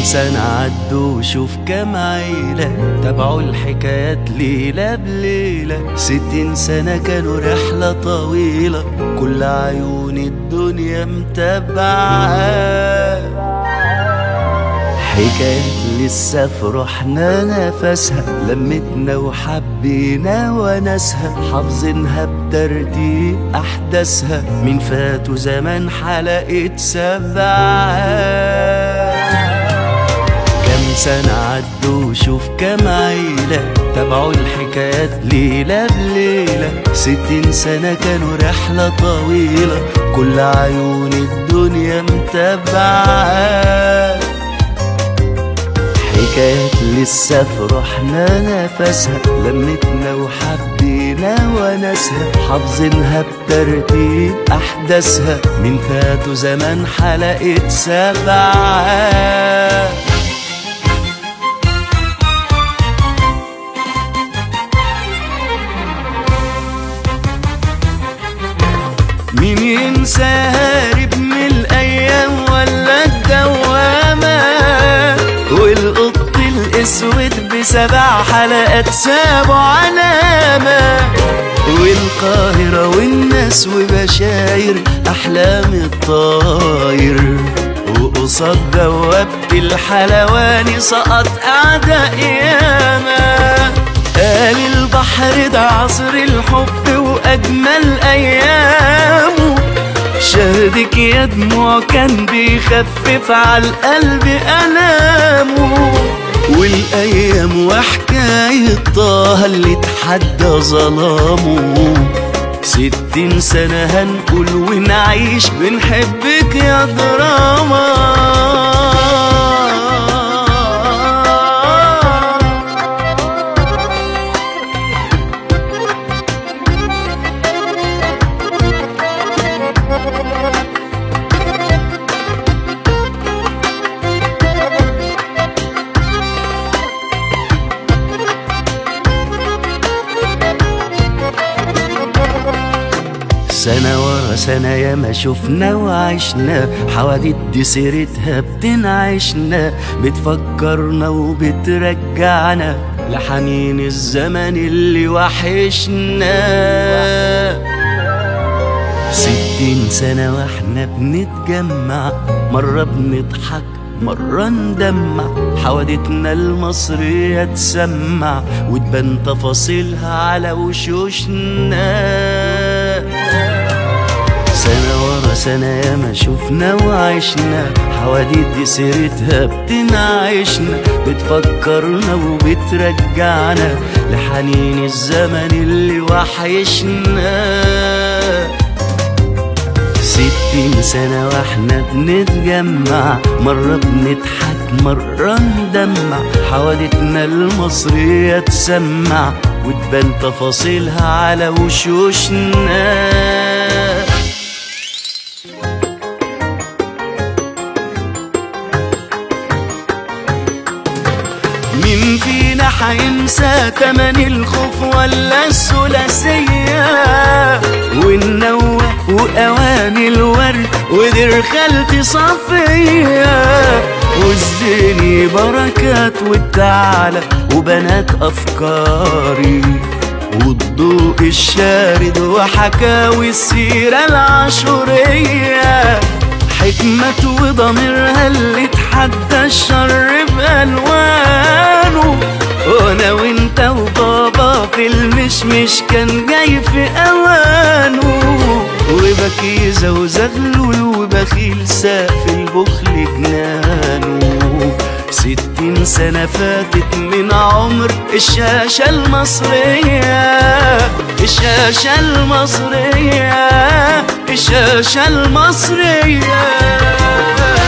سنة عدوا وشوف كام عيلة تابعوا الحكايات ليلة بليلة ستين سنة كانوا رحلة طويلة كل عيون الدنيا متابعة حكاية لسه في روحنا نفسها لمتنا وحبينا وناسها حافظينها بترتيب أحداثها من فاتوا زمان حلقة سبعة كام سنة عدوا وشوف كام عيلة تابعوا الحكايات ليلة بليلة ستين سنة كانوا رحلة طويلة كل عيون الدنيا متابعة حكايات لسه في روحنا نفسها لمتنا وحبينا وناسها حافظينها بترتيب أحداثها من فاتوا زمان حلقة سبعة مين ينسى هارب من الأيام ولا الدوامة والقط الأسود بسبع حلقات سابوا علامة والقاهرة والناس وبشاير أحلام الطاير وقصاد بوابة الحلواني سقط أعداء ياما قال البحر ده عصر الحب وأجمل أيامه شهدك يا دموع كان بيخفف على القلب ألامه والأيام وحكاية طه اللي اتحدى ظلامه ستين سنة هنقول ونعيش بنحبك يا دراما سنة ورا سنة ياما شفنا وعشنا حواديت دي سيرتها بتنعشنا بتفكرنا وبترجعنا لحنين الزمن اللي وحشنا ستين سنة واحنا بنتجمع مرة بنضحك مرة ندمع حوادتنا المصرية تسمع وتبان تفاصيلها على وشوشنا سنة ورا سنة ياما شفنا وعشنا حواديت دي سيرتها بتنعشنا بتفكرنا وبترجعنا لحنين الزمن اللي وحشنا ستين سنة واحنا بنتجمع مرة بنضحك مرة ندمع حوادتنا المصرية تسمع وتبان تفاصيلها على وشوشنا مين فينا حينسى تمن الخوف ولا الثلاثية والنوة وأواني الورد ودير خالتي صفية والزيني بركات والتعالى وبنات أفكاري والضوء الشارد وحكاوي السيرة العاشورية حكمة وضميرها اللي تحدى الشر بألوانه وانا وانت وبابا في المشمش كان جاي في اوانه وبكيزة وزغلول وبخيل سقف البخل جنانه ستين سنة فاتت من عمر الشاشة المصرية الشاشة المصرية الشاشة المصرية